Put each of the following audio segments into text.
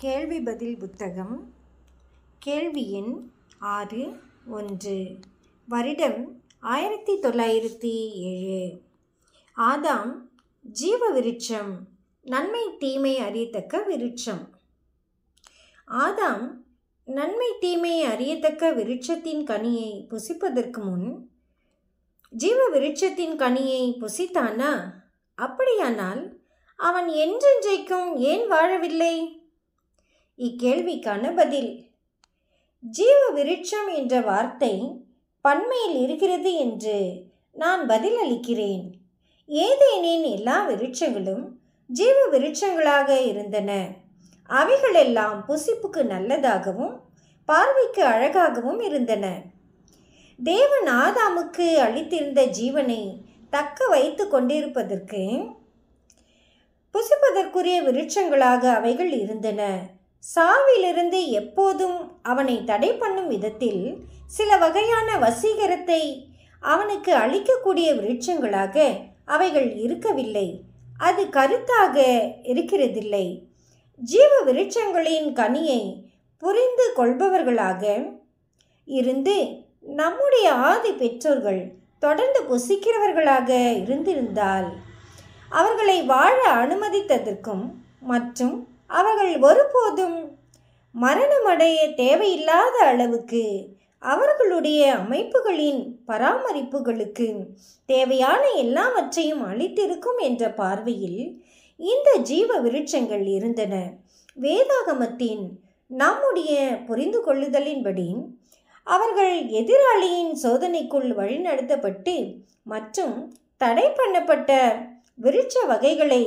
கேள்வி பதில் புத்தகம் கேள்வி எண் ஆறு ஒன்று வருடம் ஆயிரத்தி தொள்ளாயிரத்தி ஏழு ஆதாம் ஜீவ விருட்சம் நன்மை தீமை அறியத்தக்க விருட்சம் ஆதாம் நன்மை தீமை அறியத்தக்க விருட்சத்தின் கனியை புசிப்பதற்கு முன் ஜீவ விருட்சத்தின் கனியை புசித்தானா அப்படியானால் அவன் என்றென்றைக்கும் ஏன் வாழவில்லை இக்கேள்விக்கான பதில் ஜீவ விருட்சம் என்ற வார்த்தை பன்மையில் இருக்கிறது என்று நான் பதில் அளிக்கிறேன் ஏதேனின் எல்லா விருட்சங்களும் ஜீவ விருட்சங்களாக இருந்தன அவைகளெல்லாம் புசிப்புக்கு நல்லதாகவும் பார்வைக்கு அழகாகவும் இருந்தன தேவன் ஆதாமுக்கு அளித்திருந்த ஜீவனை தக்க வைத்து கொண்டிருப்பதற்கு புசிப்பதற்குரிய விருட்சங்களாக அவைகள் இருந்தன சாவிலிருந்து எப்போதும் அவனை தடை பண்ணும் விதத்தில் சில வகையான வசீகரத்தை அவனுக்கு அளிக்கக்கூடிய விருட்சங்களாக அவைகள் இருக்கவில்லை அது கருத்தாக இருக்கிறதில்லை ஜீவ விருட்சங்களின் கனியை புரிந்து கொள்பவர்களாக இருந்து நம்முடைய ஆதி பெற்றோர்கள் தொடர்ந்து புசிக்கிறவர்களாக இருந்திருந்தால் அவர்களை வாழ அனுமதித்ததற்கும் மற்றும் அவர்கள் ஒருபோதும் மரணமடைய தேவையில்லாத அளவுக்கு அவர்களுடைய அமைப்புகளின் பராமரிப்புகளுக்கு தேவையான எல்லாவற்றையும் அளித்திருக்கும் என்ற பார்வையில் இந்த ஜீவ விருட்சங்கள் இருந்தன வேதாகமத்தின் நம்முடைய புரிந்து கொள்ளுதலின்படி அவர்கள் எதிராளியின் சோதனைக்குள் வழிநடத்தப்பட்டு மற்றும் தடை பண்ணப்பட்ட விருட்ச வகைகளை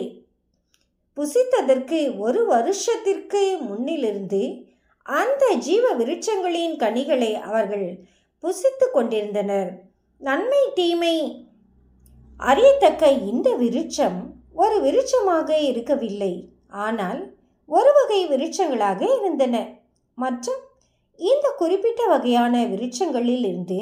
புசித்ததற்கு ஒரு வருஷத்திற்கு முன்னிலிருந்து அந்த ஜீவ விருட்சங்களின் கனிகளை அவர்கள் புசித்து கொண்டிருந்தனர் நன்மை தீமை அறியத்தக்க இந்த விருட்சம் ஒரு விருட்சமாக இருக்கவில்லை ஆனால் ஒரு வகை விருட்சங்களாக இருந்தன மற்றும் இந்த குறிப்பிட்ட வகையான விருட்சங்களில் இருந்து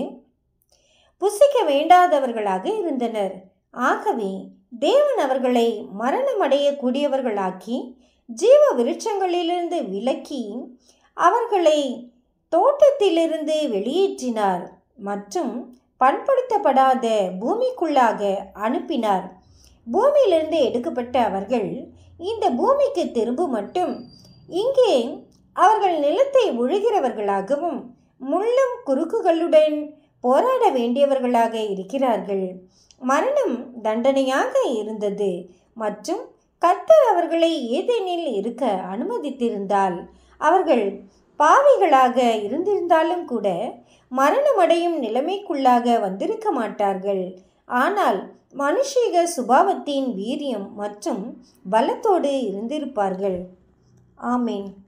புசிக்க வேண்டாதவர்களாக இருந்தனர் ஆகவே தேவன் அவர்களை மரணமடையக்கூடியவர்களாக்கி ஜீவ விருட்சங்களிலிருந்து விலக்கி அவர்களை தோட்டத்திலிருந்து வெளியேற்றினார் மற்றும் பண்படுத்தப்படாத பூமிக்குள்ளாக அனுப்பினார் பூமியிலிருந்து எடுக்கப்பட்ட அவர்கள் இந்த பூமிக்கு திரும்ப மட்டும் இங்கே அவர்கள் நிலத்தை உழுகிறவர்களாகவும் முள்ளும் குறுக்குகளுடன் போராட வேண்டியவர்களாக இருக்கிறார்கள் மரணம் தண்டனையாக இருந்தது மற்றும் கர்த்தர் அவர்களை ஏதேனில் இருக்க அனுமதித்திருந்தால் அவர்கள் பாவிகளாக இருந்திருந்தாலும் கூட மரணமடையும் நிலைமைக்குள்ளாக வந்திருக்க மாட்டார்கள் ஆனால் மனுஷீக சுபாவத்தின் வீரியம் மற்றும் பலத்தோடு இருந்திருப்பார்கள் ஆமேன்